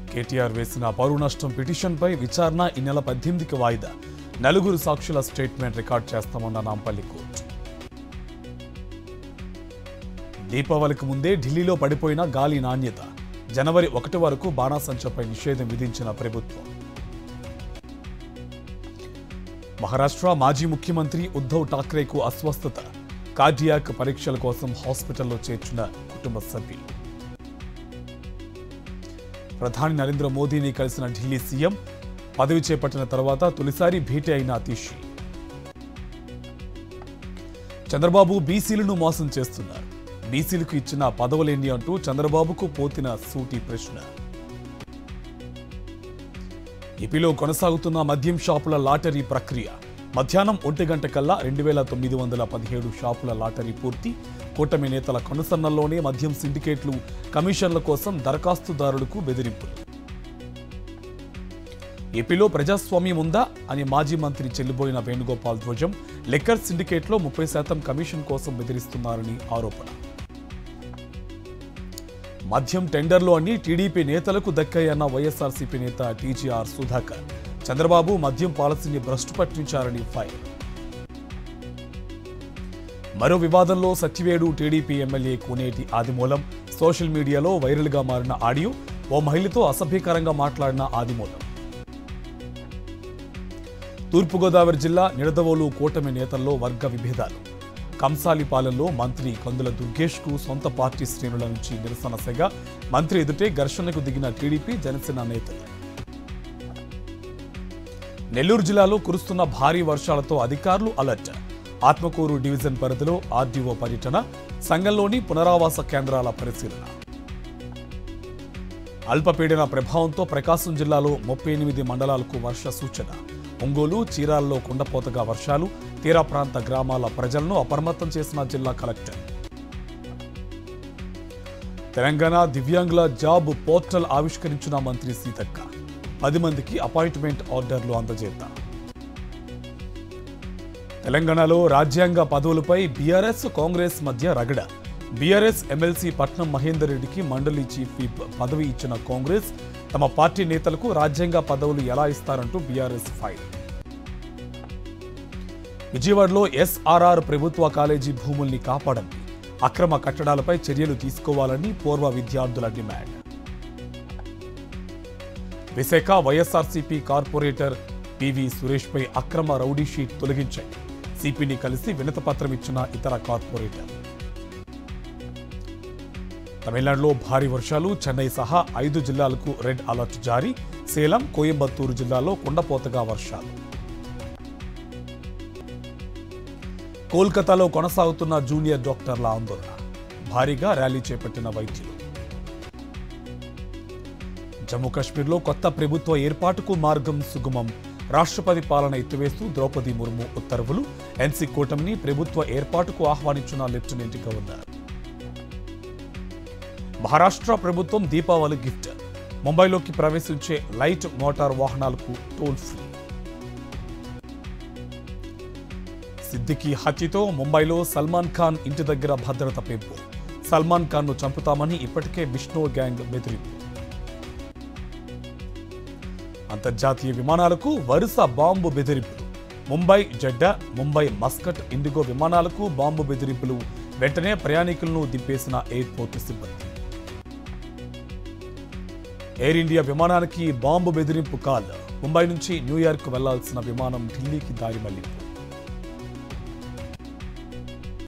కేటీఆర్ వేసిన పరువు నష్టం పిటిషన్పై విచారణ ఈ నెల పద్దెనిమిదికి వాయిదా నలుగురు సాక్షుల స్టేట్మెంట్ రికార్డ్ చేస్తామన్న నాంపల్లి కోర్టు దీపావళికి ముందే ఢిల్లీలో పడిపోయిన గాలి నాణ్యత జనవరి ఒకటి వరకు బాణాసంచపై నిషేధం విధించిన ప్రభుత్వం మహారాష్ట్ర మాజీ ముఖ్యమంత్రి ఉద్ధవ్ ఠాక్రేకు అస్వస్థత కార్డియాక్ పరీక్షల కోసం హాస్పిటల్లో చేర్చిన కుటుంబ సభ్యులు ప్రధాని నరేంద్ర మోదీని కలిసిన ఢిల్లీ సీఎం పదవి చేపట్టిన తర్వాత తొలిసారి భేటీ అయిన అతీషి చంద్రబాబు బీసీలను మోసం చేస్తున్నారు బీసీలకు ఇచ్చిన పదవులేంటి అంటూ చంద్రబాబుకు పోతిన సూటి ప్రశ్న ఏపీలో కొనసాగుతున్న మద్యం షాపుల లాటరీ ప్రక్రియ మధ్యాహ్నం ఒంటి గంట కల్లా రెండు వేల తొమ్మిది వందల పదిహేడు షాపుల లాటరీ పూర్తి కూటమి నేతల కనుసన్నల్లోనే మద్యం సిండికేట్లు కమిషన్ల కోసం దరఖాస్తుదారులకు బెదిరింపులు ఏపీలో ప్రజాస్వామ్యం ఉందా అని మాజీ మంత్రి చెల్లిబోయిన వేణుగోపాల్ ధ్వజం లెక్కర్ సిండికేట్లో ముప్పై శాతం కమిషన్ కోసం బెదిరిస్తున్నారని ఆరోపణ మద్యం టెండర్లు అన్ని టీడీపీ నేతలకు దక్కాయన్న వైఎస్ఆర్సీపీ నేత టీజీఆర్ సుధాకర్ చంద్రబాబు మద్యం పాలసీని భ్రష్టు పట్టించారని ఫైర్ మరో వివాదంలో Satyavedu TDP MLA Koneti Adimulam social మీడియాలో వైరల్గా మారిన ఆడియో ఓ మహిళతో అసభ్యకరంగా మాట్లాడిన ఆదిమూలం తూర్పుగోదావరి జిల్లా నిడదవోలు కూటమి నేతల్లో వర్గ విభేదాలు కంసాలిపాలెంలో మంత్రి కందుల దుర్గేష్కు సొంత పార్టీ శ్రేణుల నుంచి నిరసన సెగ మంత్రి ఎదుటే ఘర్షణకు దిగిన టీడీపీ జనసేన నేతలు నెల్లూరు జిల్లాలో కురుస్తున్న భారీ వర్షాలతో అధికారులు అలర్ట్ ఆత్మకూరు డివిజన్ పరిధిలో ఆర్డీఓ పర్యటన సంఘంలోని పునరావాస కేంద్రాల పరిశీలన అల్పపీడన ప్రభావంతో ప్రకాశం జిల్లాలో ముప్పై ఎనిమిది మండలాలకు వర్ష సూచన ఒంగోలు చీరాల్లో కుండపోతగా వర్షాలు తీర ప్రాంత గ్రామాల ప్రజలను అప్రమత్తం చేసిన జిల్లా కలెక్టర్ తెలంగాణ దివ్యాంగుల జాబ్ పోర్టల్ ఆవిష్కరించిన మంత్రి సీతక్క పది మందికి అపాయింట్మెంట్ ఆర్డర్లు అందజేత తెలంగాణలో రాజ్యాంగ పదవులపై బీఆర్ఎస్ కాంగ్రెస్ మధ్య రగడ బీఆర్ఎస్ ఎమ్మెల్సీ పట్నం మహేందర్ రెడ్డికి మండలి చీఫ్ విప్ పదవి ఇచ్చిన కాంగ్రెస్ తమ పార్టీ నేతలకు రాజ్యాంగ పదవులు ఎలా ఇస్తారంటూ బీఆర్ఎస్ ఫైల్ విజయవాడలో ఎస్ఆర్ఆర్ ప్రభుత్వ కాలేజీ భూముల్ని కాపాడండి అక్రమ కట్టడాలపై చర్యలు తీసుకోవాలని పూర్వ విద్యార్థుల demand Visakha YSRCP corporator PV సురేష్పై అక్రమ రౌడీ షీట్ తొలగించాయి సిపిని కలిసి వినతపత్రం ఇచ్చిన ఇతర కార్పొరేటర్ తమిళనాడులో భారీ వర్షాలు చెన్నై సహా ఐదు జిల్లాలకు రెడ్ అలర్ట్ జారీ సేలం కోయంబత్తూరు జిల్లాలో కుండపోతగా వర్షాలు కోల్కతాలో కొనసాగుతున్న జూనియర్ డాక్టర్ల ఆందోళన భారీగా ర్యాలీ చేపట్టిన వైద్యులు జమ్మూ కాశ్మీర్లో కొత్త ప్రభుత్వ ఏర్పాటుకు మార్గం సుగమం రాష్ట్రపతి పాలన ఎత్తివేస్తూ ద్రౌపది ముర్ము ఉత్తర్వులు ఎన్సీ కూటమిని ప్రభుత్వ ఏర్పాటుకు ఆహ్వానించిన లెఫ్టినెంట్ గవర్నర్ మహారాష్ట్ర ప్రభుత్వం దీపావళి గిఫ్ట్ ముంబైలోకి ప్రవేశించే లైట్ మోటార్ వాహనాలకు టోల్ ఫ్రీ సిద్దికి హత్యతో ముంబైలో సల్మాన్ ఖాన్ ఇంటి దగ్గర భద్రత పెంపు సల్మాన్ ఖాన్ ను చంపుతామని ఇప్పటికే విష్ణు గ్యాంగ్ బెదిరింపు అంతర్జాతీయ విమానాలకు వరుస బాంబు బెదిరింపులు ముంబై జడ్డా ముంబై మస్కట్ ఇండిగో విమానాలకు బాంబు బెదిరింపులు వెంటనే ప్రయాణికులను దింపేసిన ఎయిర్పోర్టు సిబ్బంది ఎయిర్ ఇండియా విమానానికి బాంబు బెదిరింపు కాల్ ముంబై నుంచి న్యూయార్క్ వెళ్లాల్సిన విమానం ఢిల్లీకి దారి మళ్లింపు